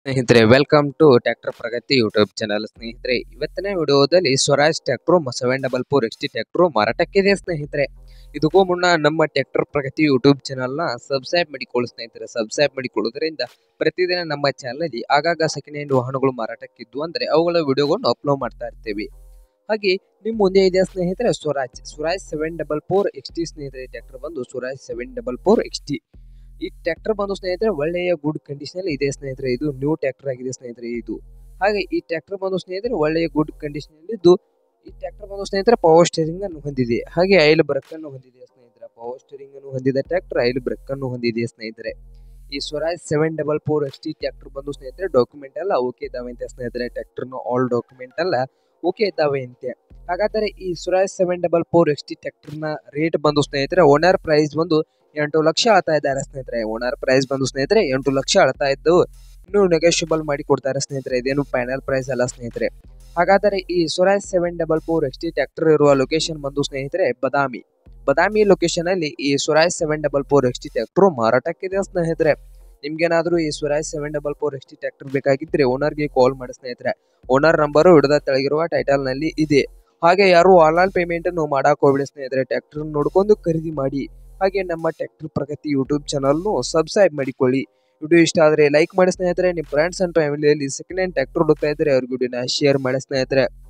ಸ್ನೇಹಿತರೆ welcome to tractor Pragati YouTube channel ಸ್ನೇಹಿತರೆ ಇವತ್ತಿನ ವಿಡಿಯೋದಲ್ಲಿ Swaraj tractor seven double four X T tractor ಮಾರಾಟಕ್ಕಿದೆ ಸ್ನೇಹಿತರೆ ಇದಕ್ಕೂ ಮುನ್ನ ನಮ್ಮ ಟ್ರ್ಯಾಕ್ಟರ್ ಪ್ರಗತಿ ಯೂಟ್ಯೂಬ್ ಚಾನಲ್ನ ಸಬ್ಸ್ಕ್ರೈಬ್ ಮಾಡಿಕೊಳ್ಳಿ ಸ್ನೇಹಿತರೆ ಸಬ್ಸ್ಕ್ರೈಬ್ ಮಾಡಿಕೊಳ್ಳೋದ್ರಿಂದ ಪ್ರತಿದಿನ ನಮ್ಮ ಚಾನಲಲ್ಲಿ ಆಗಾಗ ಸೆಕೆಂಡ್ ಹ್ಯಾಂಡ್ ವಾಹನಗಳು ಮಾರಾಟಕ್ಕಿದ್ದು ಅಂದರೆ ಅವುಗಳ ವಿಡಿಯೋಗಳನ್ನು ಅಪ್ಲೋಡ್ ಮಾಡ್ತಾ ಇರ್ತೀವಿ ಹಾಗೆ ನಿಮ್ಮ ಮುಂದೆ ಇದೆ ಸ್ನೇಹಿತರೆ Swaraj Swaraj seven double four X T ಸ್ನೇಹಿತರೆ ಟ್ರ್ಯಾಕ್ಟರ್ ಬಂದು Swaraj seven double four X T ಈ ಟ್ರ್ಯಾಕ್ಟರ್ ಬಂದು ಸ್ನೇಹಿತರೆ ಒಳ್ಳೆಯ ಗುಡ್ ಕಂಡೀಷನ್ ಇದೆ ಸ್ನೇಹಿತರೆ ಇದು ನ್ಯೂ ಟ್ರ್ಯಾಕ್ಟರ್ ಆಗಿದೆ ಸ್ನೇಹಿತರೆ ಇದು ಹಾಗೆ ಈ ಟ್ರ್ಯಾಕ್ಟರ್ ಬಂದು ಸ್ನೇಹಿತರೆ ಒಳ್ಳೆಯ ಗುಡ್ ಕಂಡೀಷನ್ ಇದ್ದು ಈ ಟ್ರ್ಯಾಕ್ಟರ್ ಬಂದು ಸ್ನೇಹಿತರೆ ಪವರ್ ಸ್ಟೇರಿಂಗ್ ಅನ್ನು ಹೊಂದಿದೆ ಹಾಗೆ ಐಲ್ ಬ್ರೇಕ್ ಅನ್ನು ಹೊಂದಿದೆ ಸ್ನೇಹಿತರೆ ಪವರ್ ಸ್ಟೇರಿಂಗ್ ಅನ್ನು ಹೊಂದಿದ ಟ್ರ್ಯಾಕ್ಟರ್ ಐಲ್ ಬ್ರೇಕ್ ಅನ್ನು ಹೊಂದಿದೆ ಸ್ನೇಹಿತರೆ ಈ Swaraj seven double four X T tractor ಬಂದು ಸ್ನೇಹಿತರೆ ಡಾಕ್ಯುಮೆಂಟ್ ಎಲ್ಲ ಓಕೆ ಇದ್ದಾವೆ ಅಂತೆ ಸ್ನೇಹಿತರೆ ಟ್ರ್ಯಾಕ್ಟರ್ನ ಆಲ್ ಡಾಕ್ಯುಮೆಂಟ್ ಎಲ್ಲ ಓಕೆ ಇದ್ದಾವೆ ಅಂತೆ ಹಾಗಾದರೆ ಈ Swaraj seven double four X T ಟ್ರ್ಯಾಕ್ಟರ್ನ ರೇಟ್ ಬಂದು ಸ್ನೇಹಿತರೆ ಓನರ್ ಪ್ರೈಸ್ ಬಂದು ಎಂಟು ಲಕ್ಷ ಅಳ್ತಾ ಇದ್ದಾರೆ ಸ್ನೇಹಿತರೆ ಓನರ್ ಪ್ರೈಸ್ ಬಂದು ಸ್ನೇಹಿತರೆ ಎಂಟು ಲಕ್ಷ ಅಳ್ತಾ ಇದ್ದು ಇನ್ನೂ ನೆಗೋಷಿಯಬಲ್ ಮಾಡಿ ಕೊಡ್ತಾರೆ ಸ್ನೇಹಿತರೆ ಇದೇನು ಫೈನಲ್ ಪ್ರೈಸ್ ಅಲ್ಲ ಸ್ನೇಹಿತರೆ ಹಾಗಾದರೆ ಈ Swaraj seven double four X T tractor ಇರುವ ಲೊಕೇಶನ್ ಬಂದು ಸ್ನೇಹಿತರೆ ಬದಾಮಿ ಬದಾಮಿ ಲೊಕೇಶನ್ ಅಲ್ಲಿ ಈ Swaraj seven double four X T tractor ಮಾರಾಟಕ್ಕಿದೆ ಸ್ನೇಹಿತರೆ ನಿಮ್ಗೇನಾದ್ರೂ ಈ Swaraj seven double four X T tractor ಬೇಕಾಗಿದ್ರೆ ಓನರ್ಗೆ ಕಾಲ್ ಮಾಡಿ ಸ್ನೇಹಿತರೆ ಓನರ್ ನಂಬರು ಹಿಡಿದ ತೆಳಗಿರುವ ಟೈಟಲ್ ನಲ್ಲಿ ಇದೆ ಹಾಗೆ ಯಾರು ಆನ್ಲೈನ್ ಪೇಮೆಂಟ್ ಅನ್ನು ಮಾಡಕ್ ಹೋಗ್ಬಿಡಿ ಸ್ನೇಹಿತರೆ ಟ್ರ್ಯಾಕ್ಟರ್ ನೋಡ್ಕೊಂಡು ಖರೀದಿ ಮಾಡಿ ಹಾಗೆ ನಮ್ಮ ಟ್ರ್ಯಾಕ್ಟರ್ ಪ್ರಗತಿ ಯೂಟ್ಯೂಬ್ ಚಾನಲ್ನು ಸಬ್ಸ್ಕ್ರೈಬ್ ಮಾಡಿಕೊಳ್ಳಿ ವಿಡಿಯೋ ಇಷ್ಟ ಆದರೆ ಲೈಕ್ ಮಾಡಿ ಸ್ನೇಹಿತರೆ ನಿಮ್ಮ ಫ್ರೆಂಡ್ಸ್ ಅಂಡ್ ಫ್ಯಾಮಿಲಿಯಲ್ಲಿ ಸೆಕೆಂಡ್ ಹ್ಯಾಂಡ್ ಟ್ರ್ಯಾಕ್ಟರ್ ಹುಡುಕ್ತಾ ಇದ್ರೆ ಅವ್ರಿಗೆ ವಿಡಿಯೋನ ಶೇರ್ ಮಾಡಿ ಸ್ನೇಹಿತರೆ